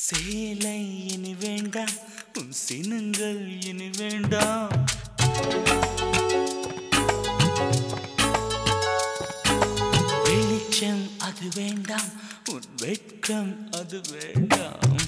சேலை இனி வேண்டாம் உன் சினங்கள் இனி வேண்டாம் வெளிச்சம் அது வேண்டாம் உன் வெட்கம் அது வேண்டாம்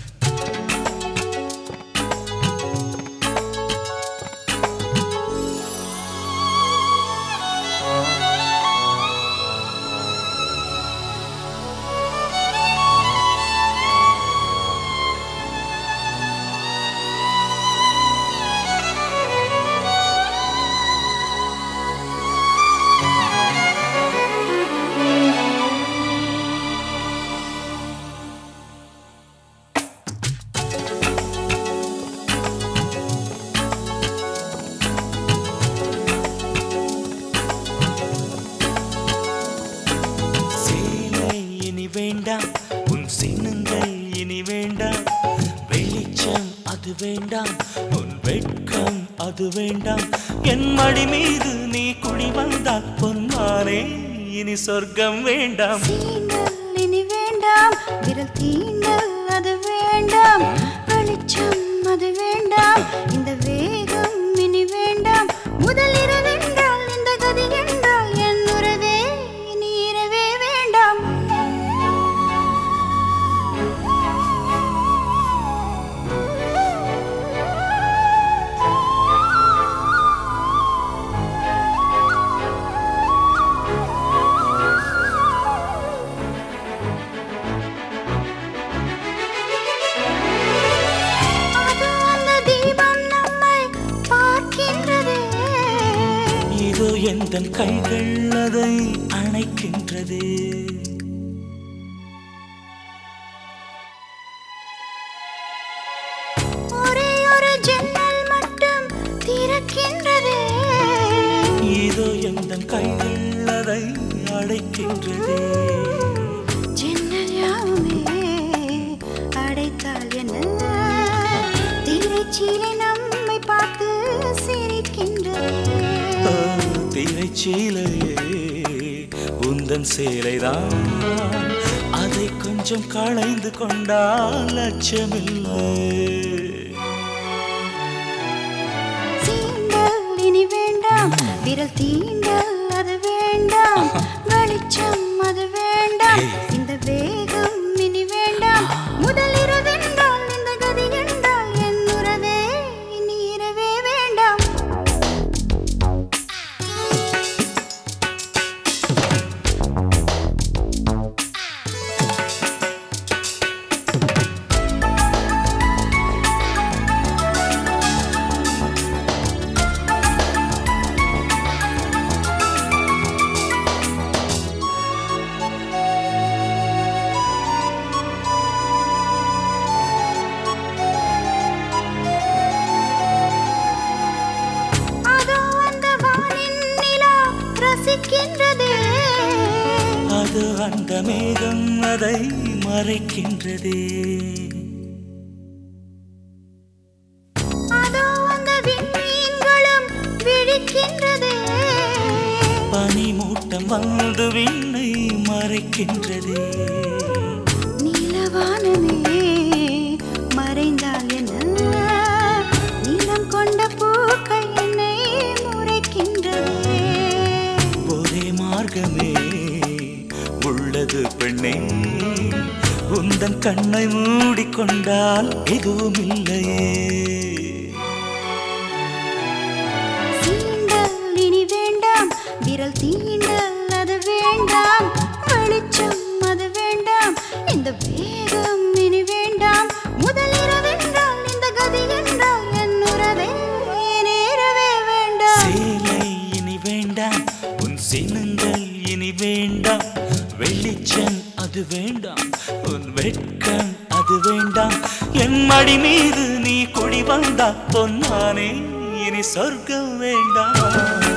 சேலை இனி வேண்டாம் உன் சின்னங்கள் இனி வேண்டாம் வெளிச்சம் அது வேண்டாம் உன் வெட்கம் அது வேண்டாம் என் மடி மீது நீ குடி வந்தால் பொன்மானே இனி சொர்க்கம் வேண்டாம் சீண்டல் இனி வேண்டாம் விரல் தீண்டல் அது வேண்டாம் வெளிச்சம் அது வேண்டாம் இந்த வேகம் இனி வேண்டாம் முதல் இரவென்றால் இந்த கதி என்றால் என் உறவே இனி இரவே வேண்டாம் அது அந்த தீபம் நம்மை பார்க்கின்றதே இதோ எந்த கைகள் அதை அணைக்கின்றது ஒரே ஒரு ஜன்னல் மட்டும் திறக்கின்றதே இதோ எந்த கைகள் அதை அடைக்கின்றது ஜன்னல் யாவுமே அடைத்தால் என்ன திரைச்சீலை நம்மை பார்த்து சிரிக்கின்றது திரைச்சீலையே உந்தன் சேலைதான் அதை கொஞ்சம் களைந்து கொண்டால் அச்சமில்லை சீண்டல் இனி வேண்டாம் விரல் தீண்டல் அது வேண்டாம் வெளிச்சம் அது வேண்டாம் இந்த வேகம் இனி வேண்டாம் முதல் இரவென்றால் இந்த கதி என்றால் என் உறவே இனி இரவே வேண்டாம் அதோ அந்த வானின் நிலா ரசிக்கின்றதே அது அந்த மேகம் அதை மறைக்கின்றதே அதோ அந்த விண்மீன்களும் விழிக்கின்றதே பனிமூட்டம் வந்து விண்ணை மறைக்கின்றதே நீலவானமே மறைந்தால் என்ன நீலம் கொண்ட பூக்கள் என்னை முறைக்கின்றதே ஒரே மார்க்கமே உள்ளது பெண்ணே உந்தன் கண்ணை மூடிக்கொண்டால் எதுவும் இல்லையே சீண்டல் இனி வேண்டாம் விரல் தீண்டல் அது வேண்டாம் வெளிச்சம் அது வேண்டாம் இந்த வேகம் இனி வேண்டாம் முதல் இரவென்றால் இந்த கதி என்றால் என் உறவே நேரவே வேண்டாம் சேலை இனி வேண்டாம் உன் சினங்கள் இனி வேண்டாம் வெளிச்சம் அது வேண்டாம் உன் வெட்கம் அது வேண்டாம் என் மடி மீது நீ குடி வந்தா பொன்னானே இனி சொர்க்கம் வேண்டாம்